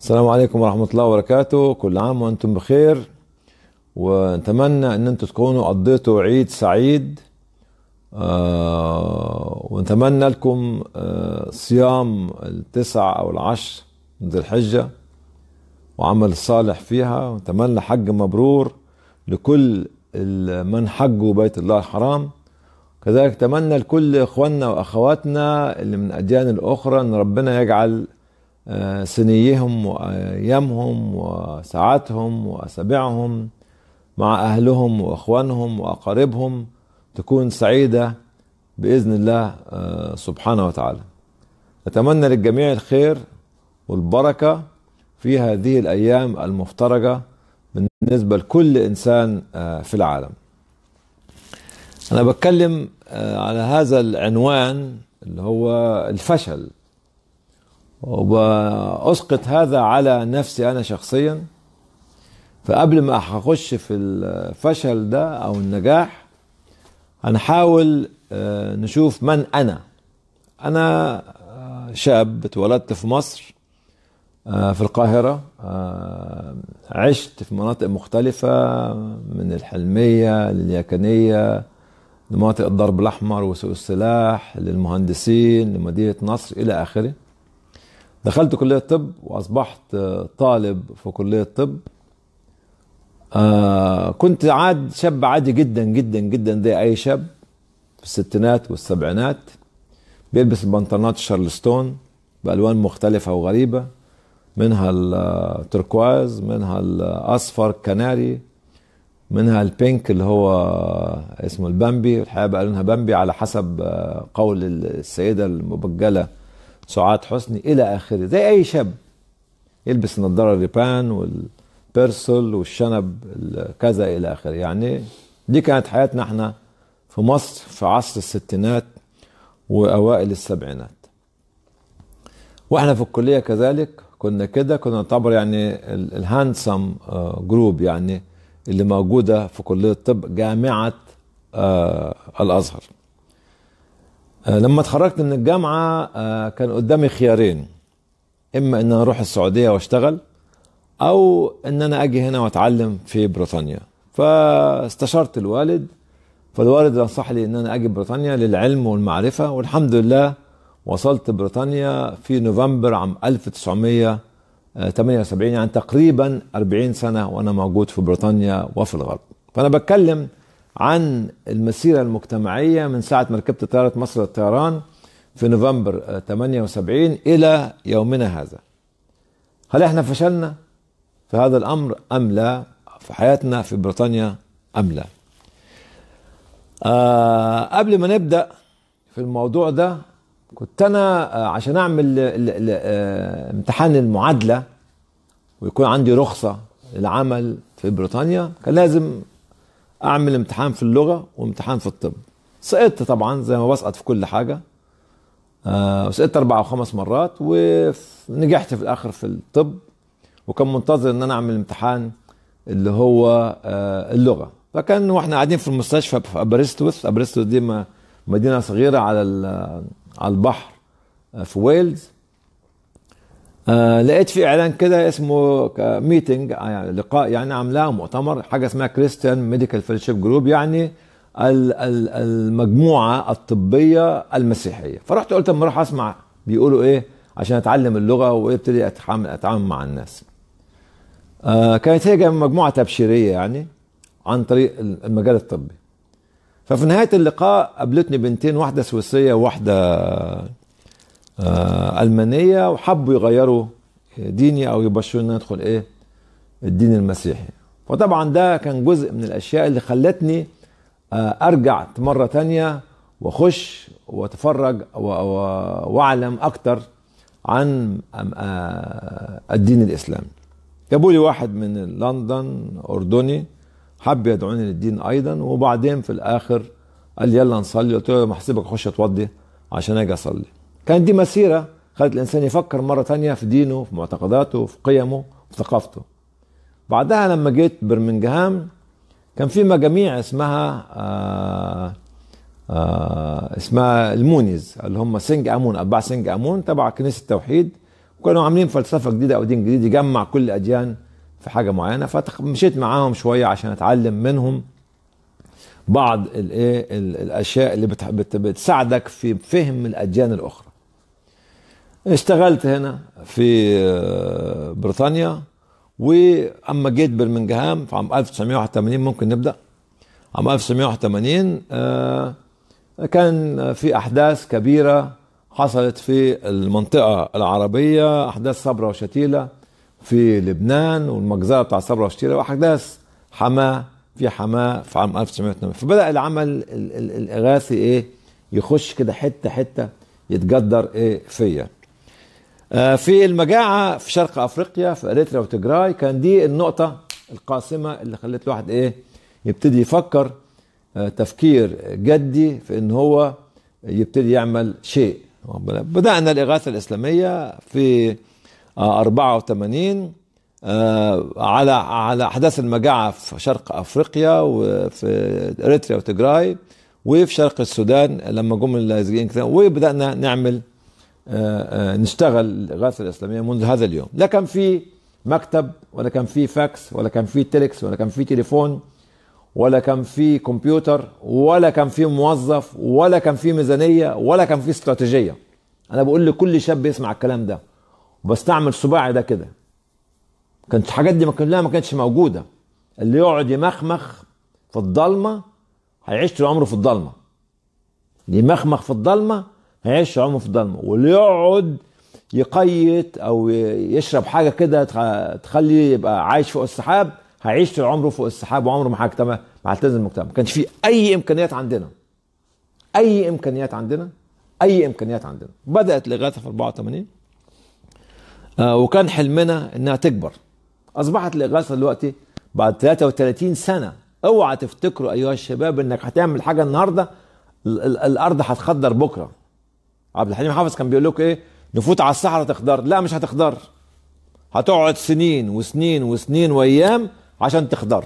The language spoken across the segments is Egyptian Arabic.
السلام عليكم ورحمة الله وبركاته كل عام وأنتم بخير ونتمنى أن أنتم تكونوا قضيتوا عيد سعيد آه ونتمنى لكم آه صيام التسع أو العشر من ذي الحجة وعمل الصالح فيها ونتمنى حج مبرور لكل من حجوا بيت الله الحرام كذلك اتمنى لكل اخواننا واخواتنا اللي من الاديان الاخرى ان ربنا يجعل سنيهم وايامهم وساعاتهم واسابيعهم مع اهلهم واخوانهم واقاربهم تكون سعيده باذن الله سبحانه وتعالى. اتمنى للجميع الخير والبركه في هذه الايام المفترجه بالنسبه لكل انسان في العالم. انا بتكلم على هذا العنوان اللي هو الفشل وبأسقط هذا على نفسي أنا شخصيا فقبل ما أخش في الفشل ده أو النجاح هنحاول نشوف من أنا أنا شاب اتولدت في مصر في القاهرة عشت في مناطق مختلفة من الحلمية لليكنية لمناطق الضرب الأحمر وسوق السلاح للمهندسين لمدينة نصر إلى آخره دخلت كلية طب وأصبحت طالب في كلية طب آه كنت عاد شاب عادي جدا جدا جدا زي أي شاب في الستينات والسبعينات بيلبس البنطلونات الشارلستون بألوان مختلفة وغريبة منها التركواز منها الأصفر الكناري منها البينك اللي هو اسمه البامبي الحقيقة بقى لونها بامبي على حسب قول السيدة المبجلة سعاد حسني الى اخره زي اي شاب يلبس النضاره الريبان والبيرسول والشنب كذا الى اخره يعني دي كانت حياتنا احنا في مصر في عصر الستينات واوائل السبعينات واحنا في الكليه كذلك كنا كده كنا نعتبر يعني الهاندسم جروب يعني اللي موجوده في كليه الطب جامعه الازهر لما اتخرجت من الجامعة كان قدامي خيارين إما إن أنا أروح السعودية وأشتغل أو إن أنا أجي هنا وأتعلم في بريطانيا فاستشرت الوالد فالوالد نصح لي إن أنا أجي بريطانيا للعلم والمعرفة والحمد لله وصلت بريطانيا في نوفمبر عام 1978 يعني تقريبا 40 سنة وأنا موجود في بريطانيا وفي الغرب فأنا بتكلم عن المسيرة المجتمعية من ساعة ما ركبت طيارة مصر للطيران في نوفمبر 78 إلى يومنا هذا هل احنا فشلنا في هذا الأمر أم لا في حياتنا في بريطانيا أم لا آه قبل ما نبدأ في الموضوع ده كنت أنا عشان أعمل امتحان المعادلة ويكون عندي رخصة للعمل في بريطانيا كان لازم اعمل امتحان في اللغه وامتحان في الطب سقطت طبعا زي ما بسقط في كل حاجه آه سقطت اربع او خمس مرات ونجحت في الاخر في الطب وكان منتظر ان انا اعمل امتحان اللي هو آه اللغه فكان واحنا قاعدين في المستشفى في ابرستوث ابرستوث دي مدينه صغيره على على البحر آه في ويلز آه لقيت في اعلان كده اسمه ميتنج يعني لقاء يعني عاملاه مؤتمر حاجه اسمها كريستيان ميديكال فيلوشيب جروب يعني المجموعه الطبيه المسيحيه فرحت قلت اما اروح اسمع بيقولوا ايه عشان اتعلم اللغه وابتدي اتعامل اتعامل مع الناس آه كانت هي مجموعه تبشيريه يعني عن طريق المجال الطبي ففي نهايه اللقاء قابلتني بنتين واحده سويسريه وواحده آه المانيه وحبوا يغيروا ديني او يبشروني ادخل ايه الدين المسيحي وطبعا ده كان جزء من الاشياء اللي خلتني آه ارجع مره تانية واخش واتفرج واعلم اكتر عن آه الدين الاسلامي جابوا لي واحد من لندن اردني حب يدعوني للدين ايضا وبعدين في الاخر قال لي يلا نصلي قلت له محسبك اخش اتوضي عشان اجي اصلي كانت دي مسيرة خلت الإنسان يفكر مرة تانية في دينه في معتقداته في قيمه في ثقافته بعدها لما جيت برمنجهام كان في مجاميع اسمها آآ آآ اسمها المونيز اللي هم سنج امون اتباع سنج امون تبع كنيسه التوحيد كانوا عاملين فلسفه جديده او دين جديد يجمع كل الاديان في حاجه معينه فمشيت معاهم شويه عشان اتعلم منهم بعض الايه ال- الاشياء اللي بت- بت- بتساعدك في فهم الاديان الاخرى اشتغلت هنا في آه، بريطانيا واما جيت برمنجهام في عام 1981 ممكن نبدا عام 1981 آه، كان في احداث كبيره حصلت في المنطقه العربيه احداث صبرا وشتيله في لبنان والمجزره بتاع صبرا وشتيله واحداث حماه في حماه في عام 1980 فبدا العمل ال- ال- الاغاثي ايه يخش كده حته حته يتجدر ايه فيا آه، في المجاعة في شرق أفريقيا في أريتريا وتجراي كان دي النقطة القاسمة اللي خلت الواحد إيه يبتدي يفكر آه، تفكير جدي في إن هو يبتدي يعمل شيء بدأنا الإغاثة الإسلامية في آه، 84 آه، على على أحداث المجاعة في شرق أفريقيا وفي أريتريا وتجراي وفي شرق السودان لما جم اللاجئين كده وبدأنا نعمل آه، آه، نشتغل الإغاثة الإسلامية منذ هذا اليوم لا كان في مكتب ولا كان في فاكس ولا كان في تيلكس ولا كان في تليفون ولا كان في كمبيوتر ولا كان في موظف ولا كان في ميزانية ولا كان في استراتيجية أنا بقول لكل شاب يسمع الكلام ده وبستعمل صباعي ده كده كانت الحاجات دي ما كلها ما كانتش موجودة اللي يقعد يمخمخ في الضلمة هيعيش طول عمره في الضلمة اللي يمخمخ في الضلمة هيعيش عمره في الضلمة واللي يقعد يقيت او يشرب حاجه كده تخ- تخليه يبقى عايش فوق السحاب هيعيش طول عمره فوق السحاب وعمره ما هيجتمع مع التزم المجتمع ما كانش في اي امكانيات عندنا اي امكانيات عندنا اي امكانيات عندنا بدات الاغاثه في 84 آه وكان حلمنا انها تكبر اصبحت الاغاثه دلوقتي بعد 33 سنه اوعى تفتكروا ايها الشباب انك هتعمل حاجه النهارده ال- ال- الارض هتخضر بكره عبد الحليم حافظ كان بيقول لكم ايه نفوت على الصحراء تخضر لا مش هتخضر هتقعد سنين وسنين وسنين وايام عشان تخضر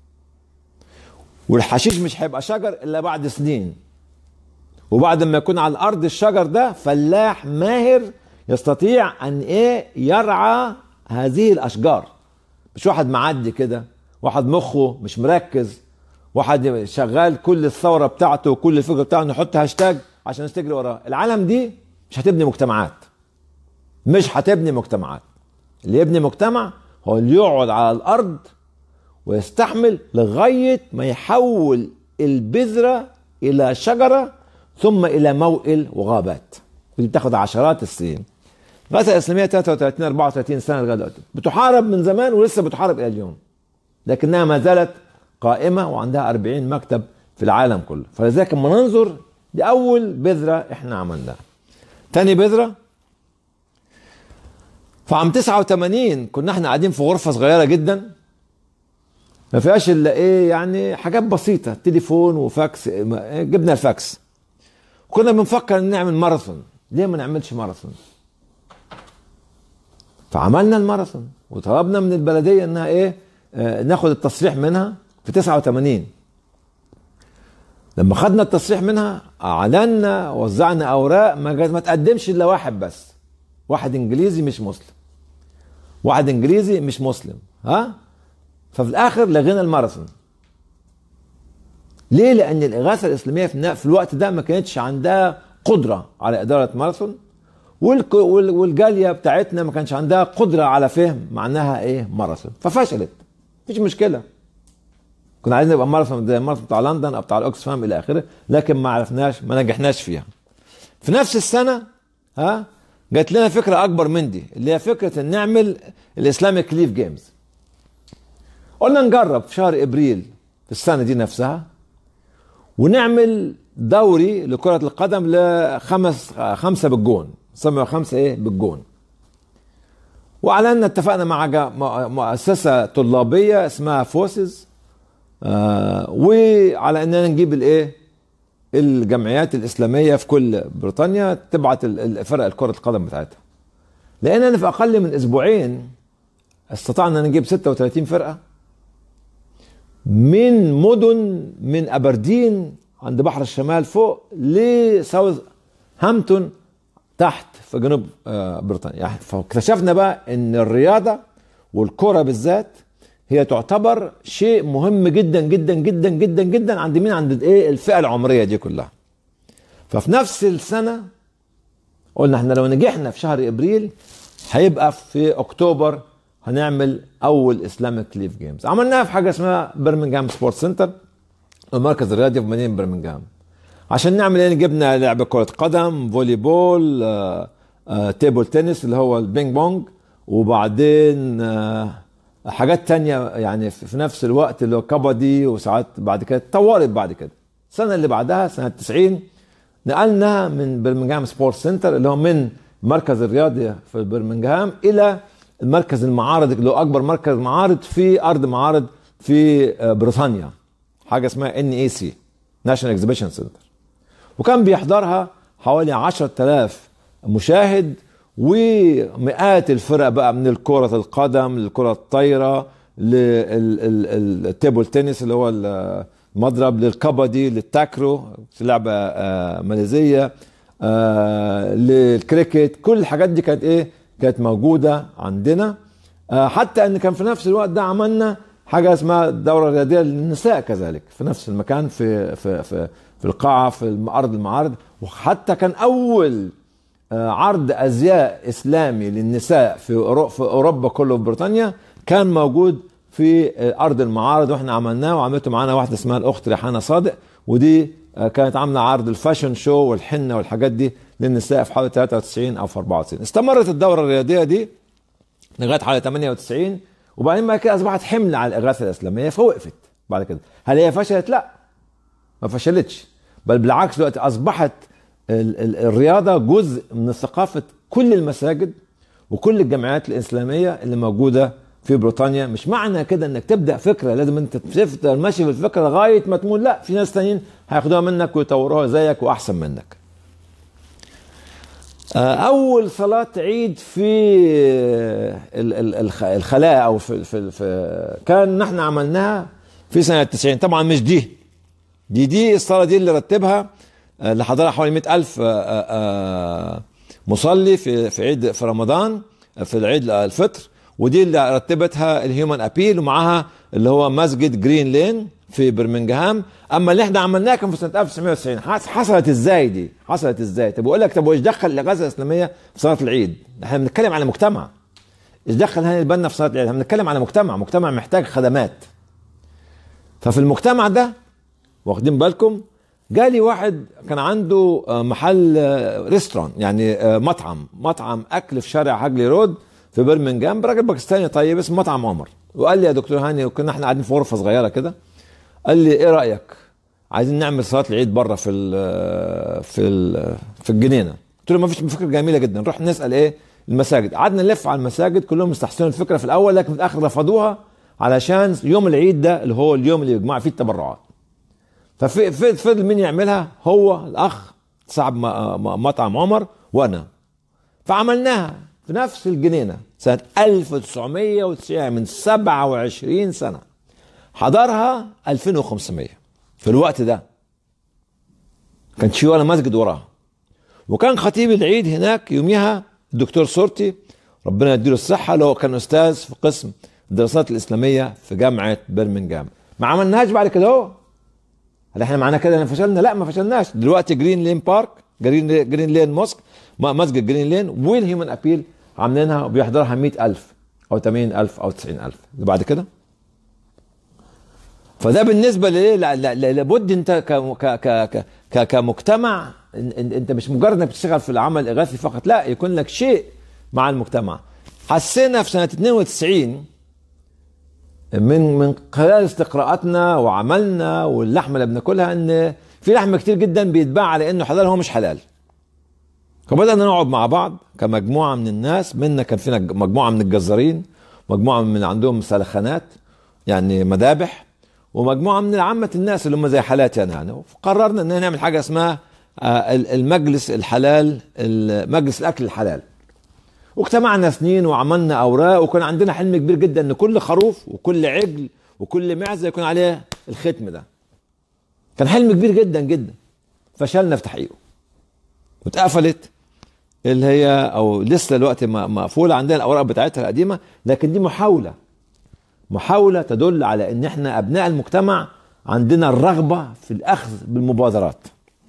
والحشيش مش هيبقى شجر الا بعد سنين وبعد ما يكون على الارض الشجر ده فلاح ماهر يستطيع ان ايه يرعى هذه الاشجار مش واحد معدي كده واحد مخه مش مركز واحد شغال كل الثوره بتاعته وكل الفكره بتاعته انه يحط هاشتاج عشان الناس تجري وراه العالم دي مش هتبني مجتمعات مش هتبني مجتمعات اللي يبني مجتمع هو اللي يقعد على الارض ويستحمل لغايه ما يحول البذره الى شجره ثم الى موئل وغابات ودي بتاخد عشرات السنين الغاثه الاسلاميه 33 34 سنه لغايه دلوقتي بتحارب من زمان ولسه بتحارب الى اليوم لكنها ما زالت قائمه وعندها 40 مكتب في العالم كله فلذلك لما ننظر دي اول بذره احنا عملناها تاني بذره في عام 89 كنا احنا قاعدين في غرفه صغيره جدا ما فيهاش الا ايه يعني حاجات بسيطه تليفون وفاكس ما- جبنا الفاكس كنا بنفكر ان نعمل ماراثون ليه ما نعملش ماراثون فعملنا الماراثون وطلبنا من البلديه انها ايه آه ناخد التصريح منها في 89 لما خدنا التصريح منها اعلنا وزعنا اوراق ما جا- ما تقدمش الا واحد بس واحد انجليزي مش مسلم واحد انجليزي مش مسلم ها ففي الاخر لغينا الماراثون ليه لان الاغاثه الاسلاميه في في الوقت ده ما كانتش عندها قدره على اداره ماراثون والك- وال- والجاليه بتاعتنا ما كانش عندها قدره على فهم معناها ايه ماراثون ففشلت مفيش مشكله كنا عايزين نبقى ماراثون زي الماراثون بتاع لندن او بتاع الاوكسفام الى اخره لكن ما عرفناش ما نجحناش فيها في نفس السنه ها جات لنا فكره اكبر من دي اللي هي فكره ان نعمل الاسلاميك ليف جيمز قلنا نجرب في شهر ابريل في السنه دي نفسها ونعمل دوري لكرة القدم لخمس خمسة بالجون سموا خمسة ايه بالجون واعلنا اتفقنا مع جا- مع- مؤسسة طلابية اسمها فوسز آه وعلى اننا نجيب الايه الجمعيات الاسلامية في كل بريطانيا تبعت ال- ال- فرق الكرة القدم بتاعتها لاننا في اقل من اسبوعين استطعنا نجيب 36 فرقة من مدن من ابردين عند بحر الشمال فوق لساوث هامبتون تحت في جنوب آه، بريطانيا يعني فاكتشفنا بقى ان الرياضه والكره بالذات هي تعتبر شيء مهم جدا جدا جدا جدا جدا عند مين عند ايه الفئه العمريه دي كلها ففي نفس السنه قلنا احنا لو نجحنا في شهر ابريل هيبقى في اكتوبر هنعمل اول اسلامك ليف جيمز عملناها في حاجه اسمها برمنجهام سبورت سنتر المركز الرياضي في مدينه برمنجهام عشان نعمل ايه جبنا لعبه كره قدم فولي بول آه، آه، تيبل تنس اللي هو البينج بونج وبعدين آه، حاجات تانية يعني في في نفس الوقت اللي هو كبدي وساعات بعد كده اتطورت بعد كده السنه اللي بعدها سنه 90 نقلنا من برمنجهام سبورت سنتر اللي هو من المركز الرياضي في برمنجهام الى المركز المعارض اللي هو اكبر مركز معارض في ارض معارض في آه، بريطانيا حاجه اسمها ان اي سي ناشونال اكزيبيشن سنتر وكان بيحضرها حوالي 10000 مشاهد ومئات الفرق بقى من الكرة القدم للكرة الطايرة للتيبل تنس اللي هو المضرب للكبدي للتاكرو لعبة آه، ماليزية آه، للكريكت كل الحاجات دي كانت ايه كانت موجودة عندنا آه، حتى ان كان في نفس الوقت ده عملنا حاجة اسمها الدورة الرياضية للنساء كذلك في نفس المكان في في في في القاعة في أرض المعارض وحتى كان أول آه، عرض ازياء اسلامي للنساء في أورو- في اوروبا كله في بريطانيا كان موجود في آه، ارض المعارض واحنا عملناه وعملته معانا واحده اسمها الاخت ريحانه صادق ودي آه، كانت عامله عرض الفاشن شو والحنه والحاجات دي للنساء في حوالي 93 او في 94 استمرت الدوره الرياضيه دي لغايه حوالي 98 وبعدين بعد كده اصبحت حمل على الاغاثه الاسلاميه فوقفت بعد كده هل هي فشلت؟ لا ما فشلتش بل بالعكس دلوقتي اصبحت ال- ال- الرياضه جزء من ثقافه كل المساجد وكل الجمعيات الاسلاميه اللي موجوده في بريطانيا مش معنى كده انك تبدا فكره لازم انت تفضل ماشي في الفكره لغايه ما تموت لا في ناس تانيين هياخدوها منك ويطوروها زيك واحسن منك آه، اول صلاه عيد في ال- ال- الخ- الخلاء او في, في, في كان نحن عملناها في سنه 90 طبعا مش دي دي دي الصلاه دي اللي رتبها آه، اللي حضرها حوالي 100 ألف مصلي في في عيد في رمضان آه، في العيد الفطر ودي اللي رتبتها الهيومن ابيل ومعاها اللي هو مسجد جرين لين في برمنجهام اما اللي احنا عملناه كان في سنه 1990 حص- حصلت ازاي دي حصلت ازاي طب بقول لك طب وايش دخل الاغاثه الاسلاميه في صلاه العيد احنا بنتكلم على مجتمع ايش دخل هاني البنا في صلاه العيد احنا بنتكلم على مجتمع مجتمع محتاج خدمات ففي المجتمع ده واخدين بالكم جالي واحد كان عنده آه، محل آه، ريستوران يعني آه، مطعم مطعم اكل في شارع هاجلي رود في برمنجهام راجل باكستاني طيب اسمه مطعم عمر وقال لي يا دكتور هاني وكنا احنا قاعدين في غرفه صغيره كده قال لي ايه رايك عايزين نعمل صلاه العيد بره في ال في ال في الجنينه قلت له ما فيش فكره جميله جدا نروح نسال ايه المساجد قعدنا نلف على المساجد كلهم استحسنوا الفكره في الاول لكن في الاخر رفضوها علشان يوم العيد ده اللي هو اليوم اللي يجمع فيه التبرعات ففضل مين يعملها هو الاخ صاحب م- م- مطعم عمر وانا فعملناها في نفس الجنينه سنه 1990 من 27 سنه حضرها 2500 في الوقت ده كان في ولا مسجد وراها وكان خطيب العيد هناك يوميها الدكتور صورتي ربنا يديله الصحه اللي هو كان استاذ في قسم الدراسات الاسلاميه في جامعه برمنجهام ما عملناهاش بعد كده اهو هل احنا معنى كده ان فشلنا؟ لا ما فشلناش دلوقتي جرين لين بارك جرين جرين لين موسك م- مسجد جرين لين والهيومن ابيل عاملينها وبيحضرها 100000 او 80000 او 90000 اللي بعد كده فده بالنسبه لايه لا- لا- لا- لابد انت ك ك ك ك كمجتمع إن- إن- انت مش مجرد انك بتشتغل في العمل الاغاثي فقط لا يكون لك شيء مع المجتمع حسينا في سنه 92 من من خلال استقراءاتنا وعملنا واللحمه اللي بناكلها ان في لحم كتير جدا بيتباع على انه حلال هو مش حلال فبدانا نقعد مع بعض كمجموعه من الناس منا كان فينا ج- مجموعه من الجزارين مجموعه من عندهم سلخانات يعني مذابح ومجموعه من عامه الناس اللي هم زي حالاتي انا يعني قررنا ان نعمل حاجه اسمها آه، ال- المجلس الحلال ال- مجلس الاكل الحلال واجتمعنا سنين وعملنا اوراق وكان عندنا حلم كبير جدا ان كل خروف وكل عجل وكل معزه يكون عليه الختم ده كان حلم كبير جدا جدا فشلنا في تحقيقه واتقفلت اللي هي او لسه دلوقتي م- مقفوله عندنا الاوراق بتاعتها القديمه لكن دي محاوله محاوله تدل على ان احنا ابناء المجتمع عندنا الرغبه في الاخذ بالمبادرات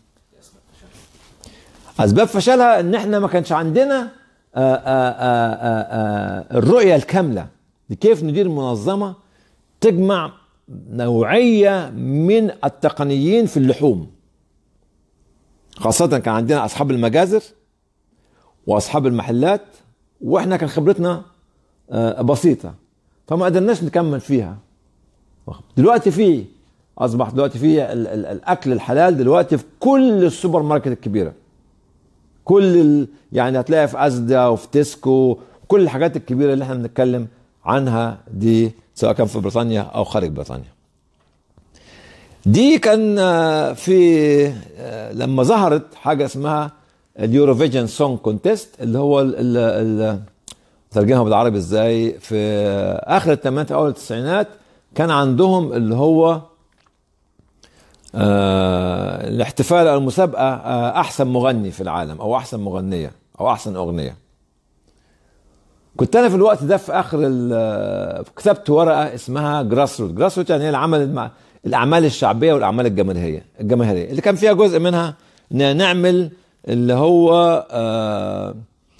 اسباب فشلها ان احنا ما كانش عندنا آآ آآ آآ آآ الرؤيه الكامله لكيف ندير منظمه تجمع نوعيه من التقنيين في اللحوم خاصه كان عندنا اصحاب المجازر واصحاب المحلات واحنا كان خبرتنا آه، بسيطه فما قدرناش نكمل فيها دلوقتي في اصبح دلوقتي في ال- ال- الاكل الحلال دلوقتي في كل السوبر ماركت الكبيره كل ال... يعني هتلاقي في ازدا وفي تيسكو كل الحاجات الكبيره اللي احنا بنتكلم عنها دي سواء كان في بريطانيا او خارج بريطانيا دي كان آه، في آه، لما ظهرت حاجه اسمها اليوروفيجن سونج كونتيست اللي هو ال ال ال ترجمها بالعربي ازاي في اخر الثمانينات اول التسعينات كان عندهم اللي هو آه الاحتفال او المسابقه آه احسن مغني في العالم او احسن مغنيه او احسن اغنيه كنت انا في الوقت ده في اخر ال- كتبت ورقه اسمها جراس روت جراس روت يعني هي العمل المع... الاعمال الشعبيه والاعمال الجماهيريه الجماهيريه اللي كان فيها جزء منها ان نعمل اللي هو آه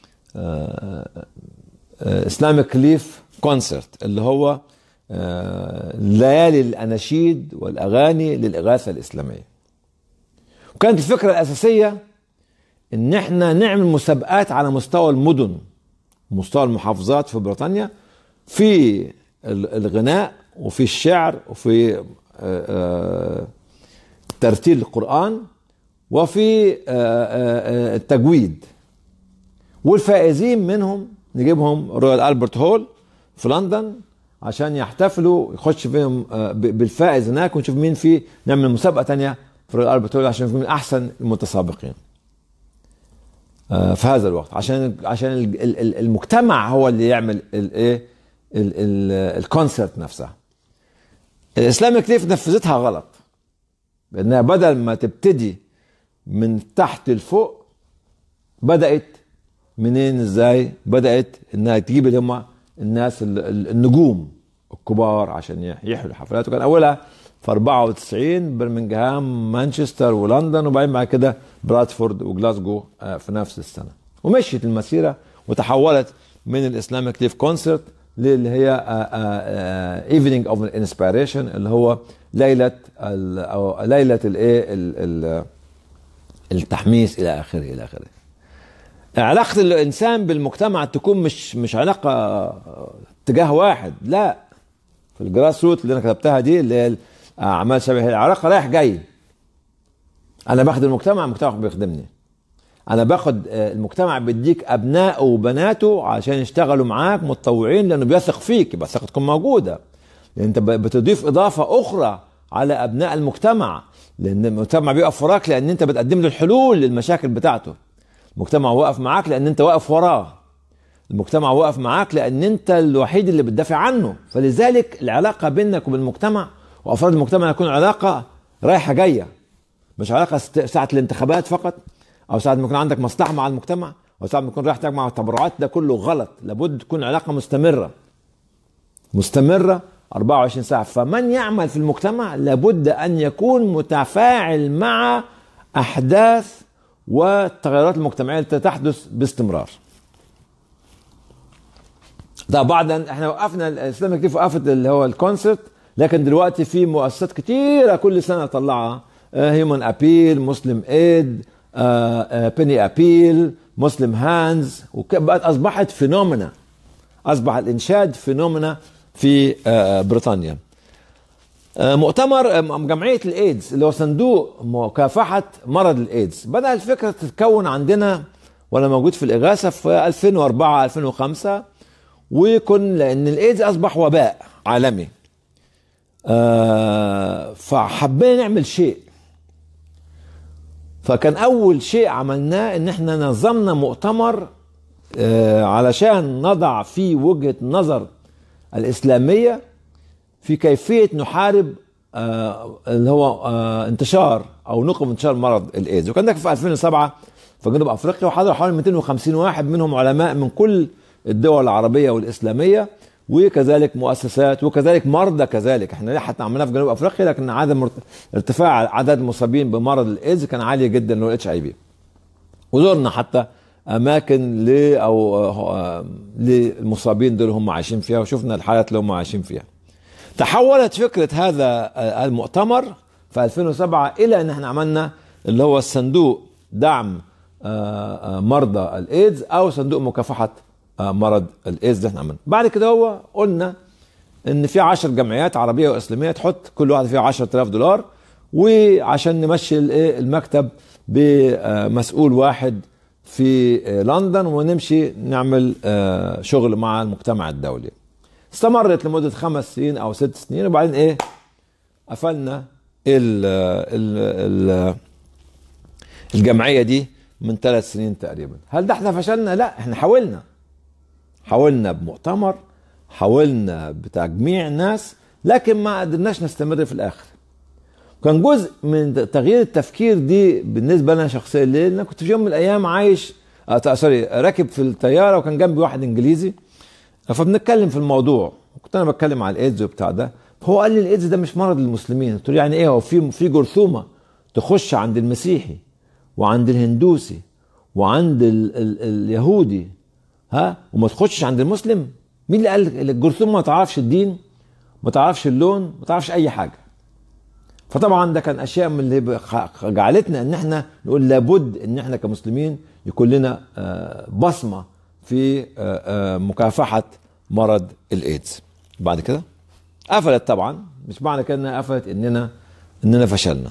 اسلامك ليف كونسرت اللي هو آه، ليالي الاناشيد والاغاني للاغاثه الاسلاميه. وكانت الفكره الاساسيه ان احنا نعمل مسابقات على مستوى المدن مستوى المحافظات في بريطانيا في ال- الغناء وفي الشعر وفي آه، آه، ترتيل القران وفي آه، آه، آه، التجويد والفائزين منهم نجيبهم رويال البرت هول في لندن عشان يحتفلوا يخش فيهم آه، ب- بالفائز هناك ونشوف مين فيه نعمل مسابقه تانية في رويال البرت هول عشان نشوف مين احسن المتسابقين آه، في هذا الوقت عشان عشان ال- ال- ال- المجتمع هو اللي يعمل الايه الكونسرت نفسها الاسلامك ليف نفذتها غلط بانها بدل ما تبتدي من تحت لفوق بدات منين ازاي بدات انها تجيب اللي هم الناس ال- ال- النجوم الكبار عشان يح- يحيوا الحفلات وكان اولها في 94 برمنجهام مانشستر ولندن وبعدين بعد كده برادفورد وجلاسجو آه، في نفس السنه ومشيت المسيره وتحولت من الاسلامك ليف كونسرت اللي هي ايفنينج اوف انسبيريشن اللي هو ليله ال- او ليله الايه ال- ال- التحميس الى اخره الى اخره علاقة الإنسان بالمجتمع تكون مش مش علاقة اتجاه واحد لا في الجراس روت اللي أنا كتبتها دي اللي هي أعمال شبه العلاقة رايح جاي أنا باخد المجتمع المجتمع بيخدمني أنا باخد آه، المجتمع بيديك أبنائه وبناته عشان يشتغلوا معاك متطوعين لأنه بيثق فيك يبقى الثقة تكون موجودة لأن أنت ب- بتضيف إضافة أخرى على أبناء المجتمع لأن المجتمع بيقف وراك لأن أنت بتقدم له الحلول للمشاكل بتاعته المجتمع واقف معاك لان انت واقف وراه المجتمع واقف معاك لان انت الوحيد اللي بتدافع عنه فلذلك العلاقه بينك وبين المجتمع وافراد المجتمع يكون علاقه رايحه جايه مش علاقه ست- ساعه الانتخابات فقط او ساعه ما يكون عندك مصلحه مع المجتمع او ساعه ما يكون رايح تجمع تبرعات ده كله غلط لابد تكون علاقه مستمره مستمره 24 ساعه فمن يعمل في المجتمع لابد ان يكون متفاعل مع احداث والتغيرات المجتمعيه التي تحدث باستمرار ده بعدا احنا وقفنا الاسلامك كيف وقفت اللي هو الكونسرت لكن دلوقتي في مؤسسات كتيره كل سنه طلعها هيومن ابيل مسلم ايد بيني ابيل مسلم هاندز وبقت اصبحت فينومينا اصبح الانشاد فينومينا في آه، بريطانيا آه، مؤتمر آه، جمعيه الايدز اللي هو صندوق مكافحه مرض الايدز بدا الفكره تتكون عندنا وانا موجود في الاغاثه في 2004 2005 ويكون لان الايدز اصبح وباء عالمي آه، فحبينا نعمل شيء فكان اول شيء عملناه ان احنا نظمنا مؤتمر آه، علشان نضع فيه وجهه نظر الاسلاميه في كيفيه نحارب آه، اللي هو آه، انتشار او نقم انتشار مرض الايدز وكان ده في 2007 في جنوب افريقيا وحضر حوالي 250 واحد منهم علماء من كل الدول العربيه والاسلاميه وكذلك مؤسسات وكذلك مرضى كذلك احنا ليه حتى عملناه في جنوب افريقيا لكن عدم ارتفاع عدد المصابين بمرض الايدز كان عالي جدا اللي هو الاتش اي بي وزرنا حتى اماكن ل او آه، للمصابين دول هم عايشين فيها وشفنا الحالات اللي هم عايشين فيها تحولت فكره هذا المؤتمر في 2007 الى ان احنا عملنا اللي هو الصندوق دعم آه، آه، مرضى الايدز او صندوق مكافحه مرض الايدز اللي احنا عملناه بعد كده هو قلنا ان في 10 جمعيات عربيه واسلاميه تحط كل واحده فيها 10000 دولار وعشان نمشي المكتب بمسؤول واحد في لندن ونمشي نعمل شغل مع المجتمع الدولي استمرت لمدة خمس سنين أو ست سنين وبعدين إيه قفلنا ال ال الجمعية دي من ثلاث سنين تقريبا هل ده احنا فشلنا لا احنا حاولنا حاولنا بمؤتمر حاولنا بتجميع ناس لكن ما قدرناش نستمر في الاخر كان جزء من تغيير التفكير دي بالنسبه لنا شخصيا ليه؟ انا كنت في يوم من الايام عايش آه سوري راكب في الطياره وكان جنبي واحد انجليزي فبنتكلم في الموضوع كنت انا بتكلم على الايدز وبتاع ده فهو قال لي الايدز ده مش مرض للمسلمين قلت له يعني ايه هو في في جرثومه تخش عند المسيحي وعند الهندوسي وعند ال ال اليهودي ها وما تخشش عند المسلم مين اللي قال الجرثومه ما تعرفش الدين ما تعرفش اللون ما تعرفش اي حاجه فطبعا ده كان اشياء من اللي جعلتنا ان احنا نقول لابد ان احنا كمسلمين يكون لنا بصمه في مكافحه مرض الايدز بعد كده قفلت طبعا مش معنى كده انها قفلت اننا اننا فشلنا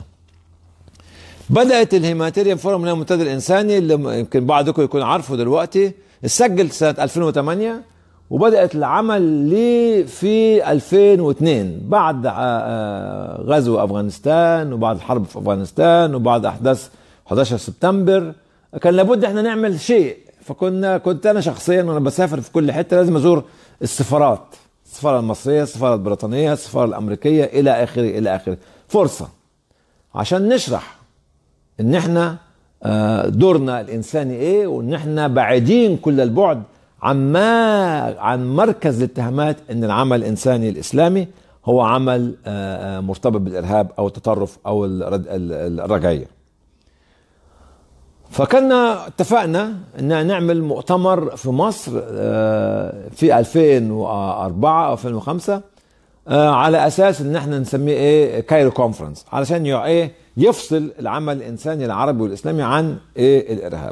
بدات الهيماتيريان فورم من المنتدى الانساني اللي يمكن بعضكم يكون عارفه دلوقتي اتسجل سنه 2008 وبدات العمل ليه في 2002 بعد غزو افغانستان وبعد الحرب في افغانستان وبعد احداث 11 سبتمبر كان لابد احنا نعمل شيء فكنا كنت انا شخصيا وانا بسافر في كل حته لازم ازور السفارات السفاره المصريه السفاره البريطانيه السفاره الامريكيه الى اخره الى اخره فرصه عشان نشرح ان احنا دورنا الانساني ايه وان احنا بعيدين كل البعد عن ما عن مركز الاتهامات ان العمل الانساني الاسلامي هو عمل مرتبط بالارهاب او التطرف او الرجعيه. فكنا اتفقنا ان نعمل مؤتمر في مصر في 2004 او 2005 على اساس ان احنا نسميه ايه كايرو كونفرنس علشان ايه يفصل العمل الانساني العربي والاسلامي عن ايه الارهاب.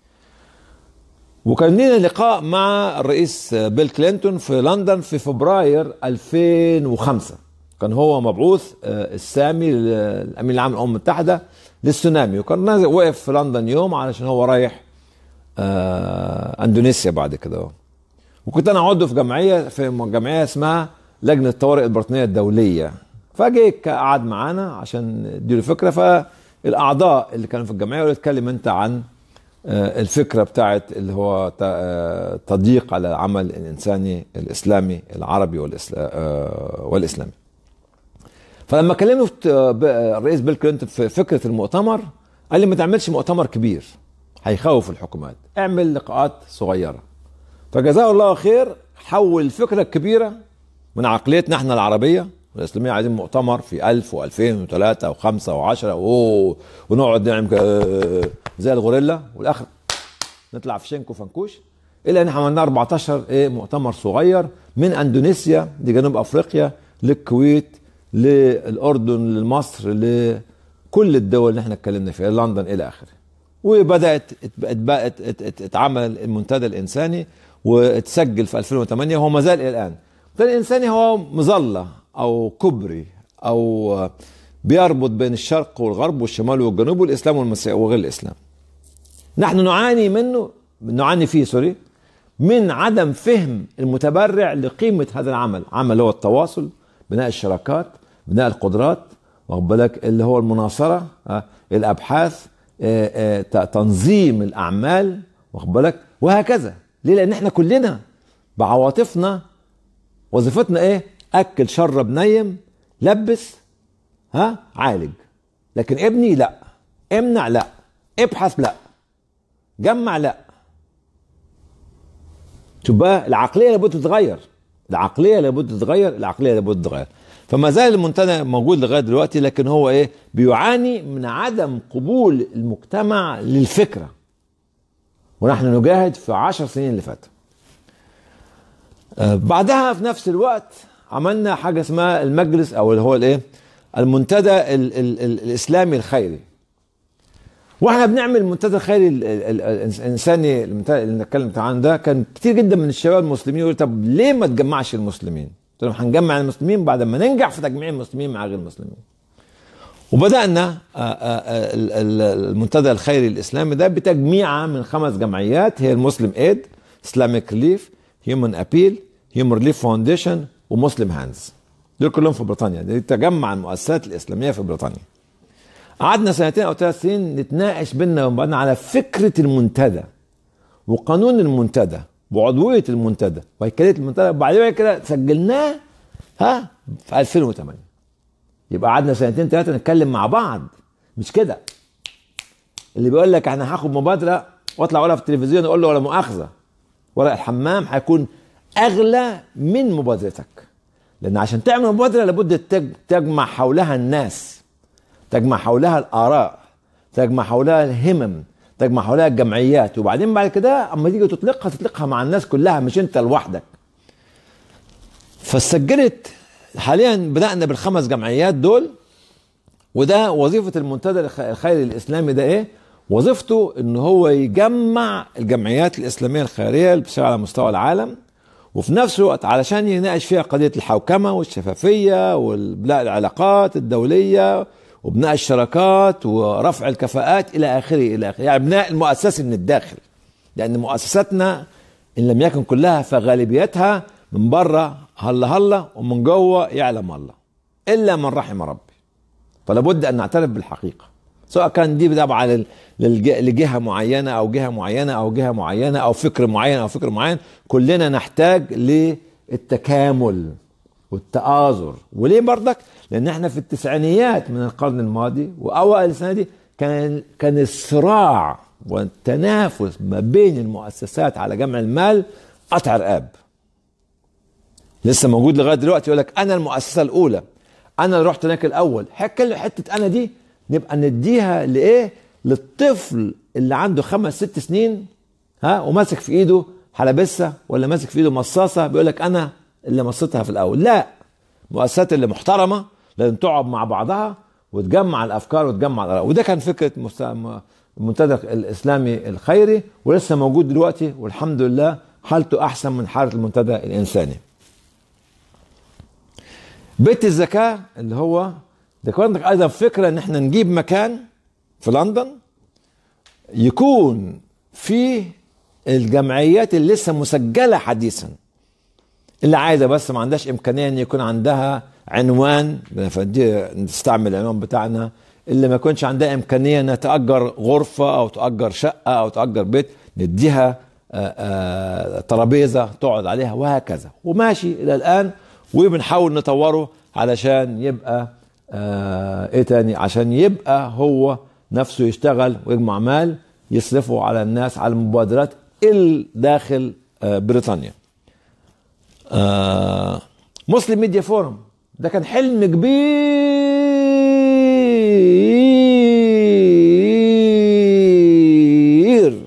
وكان لنا لقاء مع الرئيس بيل كلينتون في لندن في فبراير 2005 كان هو مبعوث السامي الامين العام للامم المتحده للسونامي وكان وقف في لندن يوم علشان هو رايح اندونيسيا بعد كده وكنت انا عضو في جمعيه في جمعيه اسمها لجنه الطوارئ البريطانيه الدوليه فجه قعد معانا عشان نديله فكره فالاعضاء اللي كانوا في الجمعيه قالوا اتكلم انت عن الفكرة بتاعت اللي هو تضييق على العمل الإنساني الإسلامي العربي والإسلامي فلما كلمه الرئيس بيل كلينتون في فكرة المؤتمر قال لي ما تعملش مؤتمر كبير هيخوف الحكومات اعمل لقاءات صغيرة فجزاه الله خير حول الفكرة الكبيرة من عقليتنا احنا العربية الاسلاميه عايزين مؤتمر في 1000 و2000 و3 و5 و10 اوه ونقعد نعمل زي الغوريلا والاخر نطلع في شنكو فنكوش الا ان احنا عملنا 14 ايه مؤتمر صغير من اندونيسيا لجنوب افريقيا للكويت للاردن لمصر لكل الدول اللي احنا اتكلمنا فيها لندن الى اخره وبدات اتعمل المنتدى الانساني واتسجل في 2008 وهو ما زال الى الان المنتدى الانساني هو مظله او كبري او بيربط بين الشرق والغرب والشمال والجنوب والاسلام والمسيح وغير الاسلام نحن نعاني منه نعاني فيه سوري من عدم فهم المتبرع لقيمة هذا العمل عمل هو التواصل بناء الشراكات بناء القدرات واخد بالك اللي هو المناصرة الأبحاث تنظيم الأعمال واخد بالك وهكذا ليه لأن احنا كلنا بعواطفنا وظيفتنا ايه اكل شرب نيم لبس ها عالج لكن ابني لا امنع لا ابحث لا جمع لا شوف بقى العقليه لابد تتغير العقليه لابد تتغير العقليه لابد تتغير فما زال المنتدى موجود لغايه دلوقتي لكن هو ايه بيعاني من عدم قبول المجتمع للفكره ونحن نجاهد في عشر سنين اللي فاتوا آه، بعدها في نفس الوقت عملنا حاجه اسمها المجلس او اللي هو الايه المنتدى ال ال ال الاسلامي الخيري واحنا بنعمل المنتدى الخيري ال- ال- ال- الانساني المنتدى اللي نتكلم عنه ده كان كتير جدا من الشباب المسلمين يقول طب ليه ما تجمعش المسلمين؟ قلت لهم هنجمع المسلمين بعد ما ننجح في تجميع المسلمين مع غير المسلمين. وبدانا آه، آه، آه، ال- ال- المنتدى الخيري الاسلامي ده بتجميعه من خمس جمعيات هي المسلم ايد اسلاميك ريليف هيومن ابيل هيومن ريليف فاونديشن ومسلم هاندز دول كلهم في بريطانيا دي تجمع المؤسسات الاسلاميه في بريطانيا قعدنا سنتين او ثلاث سنين نتناقش بينا وبين بعضنا على فكره المنتدى وقانون المنتدى وعضويه المنتدى وهيكليه المنتدى وبعدين كده سجلناه ها في 2008 يبقى قعدنا سنتين ثلاثه نتكلم مع بعض مش كده اللي بيقول لك انا هاخد مبادره واطلع ولا في التلفزيون اقول له ولا مؤاخذه ورق الحمام هيكون اغلى من مبادرتك لان عشان تعمل مبادره لابد تج- تجمع حولها الناس تجمع حولها الاراء تجمع حولها الهمم تجمع حولها الجمعيات وبعدين بعد كده اما تيجي تطلقها تطلقها مع الناس كلها مش انت لوحدك فسجلت حاليا بدانا بالخمس جمعيات دول وده وظيفه المنتدى الخ- الخيري الاسلامي ده ايه وظيفته ان هو يجمع الجمعيات الاسلاميه الخيريه اللي بتشتغل على مستوى العالم وفي نفس الوقت علشان يناقش فيها قضيه الحوكمه والشفافيه وبناء العلاقات الدوليه وبناء الشراكات ورفع الكفاءات الى اخره الى اخره يعني بناء المؤسسي من الداخل لان مؤسساتنا ان لم يكن كلها فغالبيتها من بره هلا هلا ومن جوه يعلم الله الا من رحم ربي فلا بد ان نعترف بالحقيقه سواء كان دي تابعه لل- للج- لجهه معينه او جهه معينه او جهه معينه او فكر معين او فكر معين كلنا نحتاج للتكامل والتآزر وليه برضك؟ لان احنا في التسعينيات من القرن الماضي واوائل السنه دي كان كان الصراع والتنافس ما بين المؤسسات على جمع المال قطع رقاب لسه موجود لغايه دلوقتي يقول لك انا المؤسسه الاولى انا اللي رحت هناك الاول حكي حته انا دي نبقى نديها لايه للطفل اللي عنده خمس ست سنين ها وماسك في ايده حلبسه ولا ماسك في ايده مصاصه بيقول لك انا اللي مصيتها في الاول لا المؤسسات اللي محترمه لازم تقعد مع بعضها وتجمع الافكار وتجمع الاراء وده كان فكره مست- م- المنتدى الاسلامي الخيري ولسه موجود دلوقتي والحمد لله حالته احسن من حاله المنتدى الانساني بيت الزكاة اللي هو ده كان عندك أيضا فكرة إن إحنا نجيب مكان في لندن يكون فيه الجمعيات اللي لسه مسجلة حديثا اللي عايزة بس ما عندهاش إمكانية إن يكون عندها عنوان فدي نستعمل العنوان بتاعنا اللي ما يكونش عندها إمكانية إنها تأجر غرفة أو تأجر شقة أو تأجر بيت نديها آه، آه، ترابيزة تقعد عليها وهكذا وماشي إلى الآن وبنحاول نطوره علشان يبقى آه ايه تاني عشان يبقى هو نفسه يشتغل ويجمع مال يصرفه على الناس على المبادرات الداخل آه بريطانيا آه مسلم ميديا فورم ده كان حلم كبير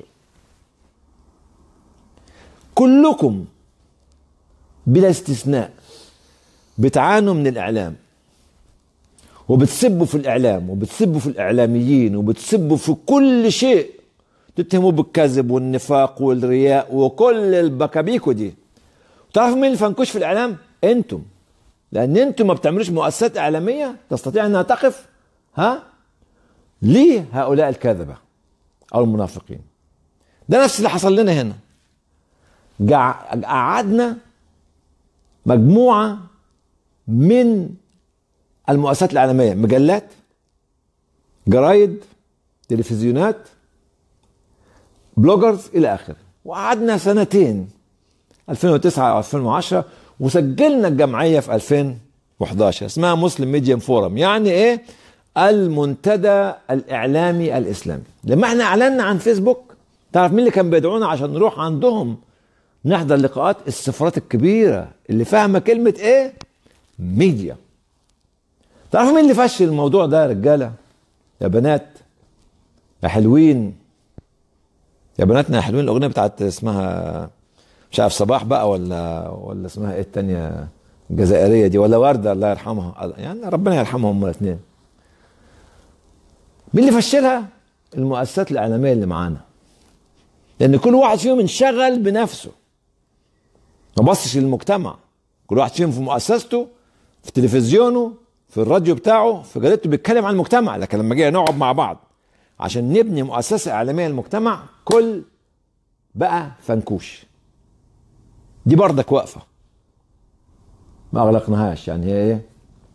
كلكم بلا استثناء بتعانوا من الاعلام وبتسبوا في الاعلام وبتسبوا في الاعلاميين وبتسبوا في كل شيء تتهموا بالكذب والنفاق والرياء وكل البكابيكو دي تعرفوا مين الفنكوش في الاعلام انتم لان انتم ما بتعملوش مؤسسات اعلاميه تستطيع انها تقف ها ليه هؤلاء الكاذبه او المنافقين ده نفس اللي حصل لنا هنا جع- قعدنا مجموعه من المؤسسات الاعلاميه مجلات جرايد تلفزيونات بلوجرز الى اخره وقعدنا سنتين 2009 او 2010 وسجلنا الجمعيه في 2011 اسمها مسلم ميديا فورم يعني ايه المنتدى الاعلامي الاسلامي لما احنا اعلنا عن فيسبوك تعرف مين اللي كان بيدعونا عشان نروح عندهم نحضر لقاءات السفارات الكبيره اللي فاهمه كلمه ايه ميديا تعرفوا مين اللي فشل الموضوع ده يا رجاله يا بنات يا حلوين يا بناتنا يا حلوين الاغنيه بتاعت اسمها مش عارف صباح بقى ولا ولا اسمها ايه التانية الجزائريه دي ولا ورده الله يرحمها يعني ربنا يرحمهم هم الاثنين مين اللي فشلها؟ المؤسسات الاعلاميه اللي معانا لان كل واحد فيهم انشغل بنفسه ما بصش للمجتمع كل واحد فيهم في مؤسسته في تلفزيونه في الراديو بتاعه في جريدته بيتكلم عن المجتمع لكن لما جينا نقعد مع بعض عشان نبني مؤسسه اعلاميه للمجتمع كل بقى فنكوش دي بردك واقفه ما اغلقناهاش يعني هي ايه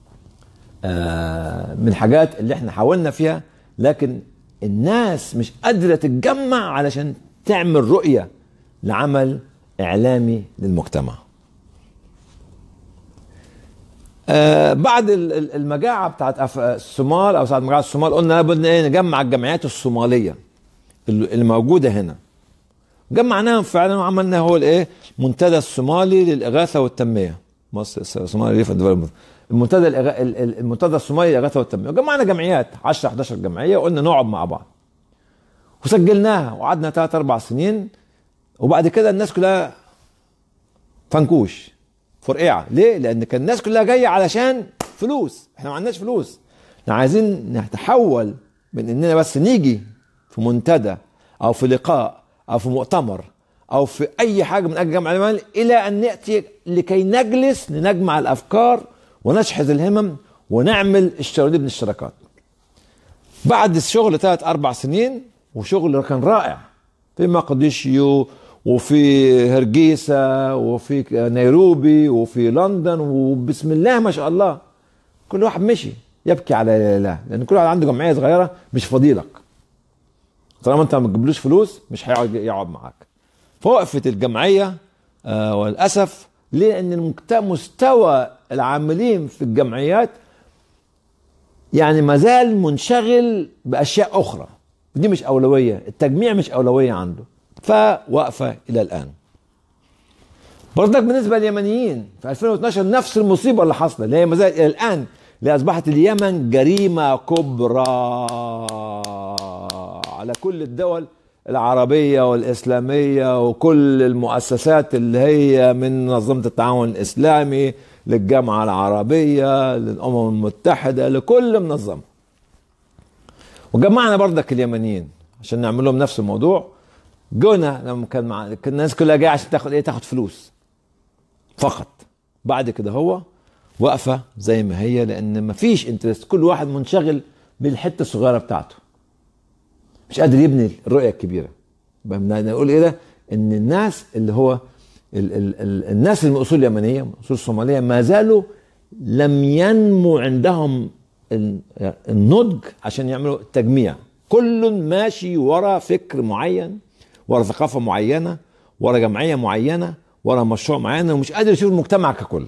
آه من الحاجات اللي احنا حاولنا فيها لكن الناس مش قادره تتجمع علشان تعمل رؤيه لعمل اعلامي للمجتمع آه بعد المجاعه بتاعت الصومال او ساعه مجاعه الصومال قلنا لابد ايه نجمع الجمعيات الصوماليه اللي موجوده هنا جمعناهم فعلا وعملنا هو الايه منتدى الصومالي للاغاثه والتنميه مصر الصومالي ريف المنتدى المنتدى الصومالي للاغاثه والتنميه جمعنا جمعيات 10 11 جمعيه وقلنا نقعد مع بعض وسجلناها وقعدنا ثلاث اربع سنين وبعد كده الناس كلها فنكوش فرقعه ليه؟ لان كان الناس كلها جايه علشان فلوس احنا ما عندناش فلوس احنا عايزين نتحول من اننا بس نيجي في منتدى او في لقاء او في مؤتمر او في اي حاجه من اجل جمع المال الى ان ناتي لكي نجلس لنجمع الافكار ونشحذ الهمم ونعمل الشرايين من الشراكات بعد الشغل ثلاث اربع سنين وشغل كان رائع في مقديشيو وفي هرجيسة وفي نيروبي وفي لندن وبسم الله ما شاء الله كل واحد مشي يبكي على لا اله لان كل واحد عنده جمعيه صغيره مش فضيلك طالما انت ما تجيبلوش فلوس مش هيقعد يقعد معاك فوقفت الجمعيه آه وللاسف ليه لان مستوى العاملين في الجمعيات يعني ما زال منشغل باشياء اخرى دي مش اولويه التجميع مش اولويه عنده فواقفه الى الان برضك بالنسبه لليمنيين في 2012 نفس المصيبه اللي حصلت اللي هي ما زالت الى الان اللي اصبحت اليمن جريمه كبرى على كل الدول العربية والإسلامية وكل المؤسسات اللي هي من منظمة التعاون الإسلامي للجامعة العربية للأمم المتحدة لكل منظمة وجمعنا بردك اليمنيين عشان نعمل لهم نفس الموضوع جونا لما كان مع كان الناس كلها جايه عشان تاخد ايه تاخد فلوس فقط بعد كده هو واقفه زي ما هي لان ما فيش انترست كل واحد منشغل بالحته الصغيره بتاعته مش قادر يبني الرؤيه الكبيره نقول ايه ده ان الناس اللي هو ال ال ال الناس اللي من اصول يمنيه من اصول صوماليه ما زالوا لم ينمو عندهم النضج عشان يعملوا التجميع كل ماشي ورا فكر معين ورا ثقافه معينه ورا جمعيه معينه ورا مشروع معين ومش قادر يشوف المجتمع ككل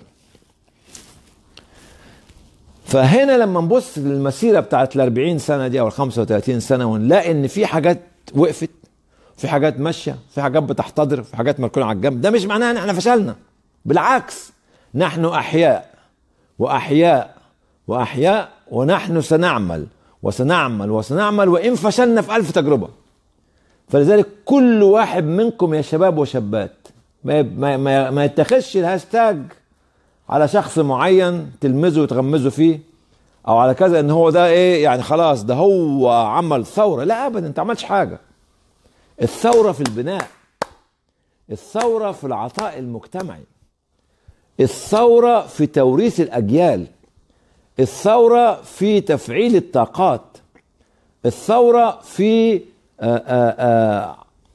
فهنا لما نبص للمسيره بتاعت ال 40 سنه دي او ال 35 سنه ونلاقي ان في حاجات وقفت في حاجات ماشيه في حاجات بتحتضر في حاجات مركونه على الجنب ده مش معناه ان احنا فشلنا بالعكس نحن احياء واحياء واحياء ونحن سنعمل وسنعمل وسنعمل وان فشلنا في ألف تجربه فلذلك كل واحد منكم يا شباب وشابات ما ما ما, ما يتخذش الهاشتاج على شخص معين تلمزه وتغمزه فيه او على كذا ان هو ده ايه يعني خلاص ده هو عمل ثوره لا ابدا انت عملتش حاجه الثوره في البناء الثوره في العطاء المجتمعي الثوره في توريث الاجيال الثوره في تفعيل الطاقات الثوره في آآ آآ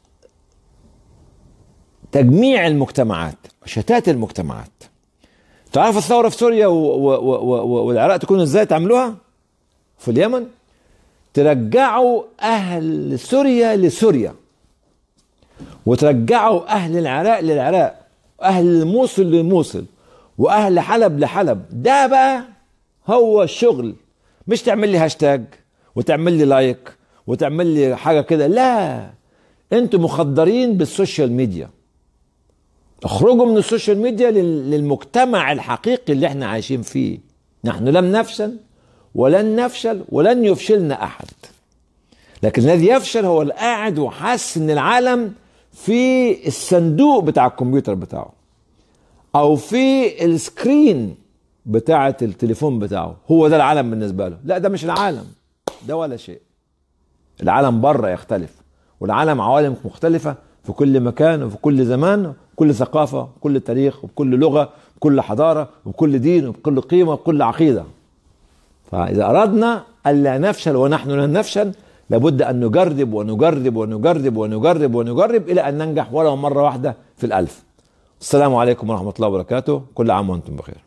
تجميع المجتمعات شتات المجتمعات تعرف الثوره في سوريا والعراق تكون ازاي تعملوها في اليمن ترجعوا اهل سوريا لسوريا وترجعوا اهل العراق للعراق اهل الموصل للموصل واهل حلب لحلب ده بقى هو الشغل مش تعمل لي هاشتاج وتعمل لي لايك وتعمل لي حاجه كده لا انتم مخدرين بالسوشيال ميديا اخرجوا من السوشيال ميديا لل- للمجتمع الحقيقي اللي احنا عايشين فيه نحن لم نفشل ولن نفشل ولن يفشلنا احد لكن الذي يفشل هو القاعد وحاسس ان العالم في الصندوق بتاع الكمبيوتر بتاعه او في السكرين بتاعه التليفون بتاعه هو ده العالم بالنسبه له لا ده مش العالم ده ولا شيء العالم بره يختلف والعالم عوالم مختلفة في كل مكان وفي كل زمان كل ثقافة وكل تاريخ وبكل لغة وكل حضارة وبكل دين وبكل قيمة وبكل عقيدة فإذا أردنا ألا نفشل ونحن لن نفشل لابد أن نجرب ونجرب ونجرب ونجرب ونجرب إلى أن ننجح ولو مرة واحدة في الألف السلام عليكم ورحمة الله وبركاته كل عام وأنتم بخير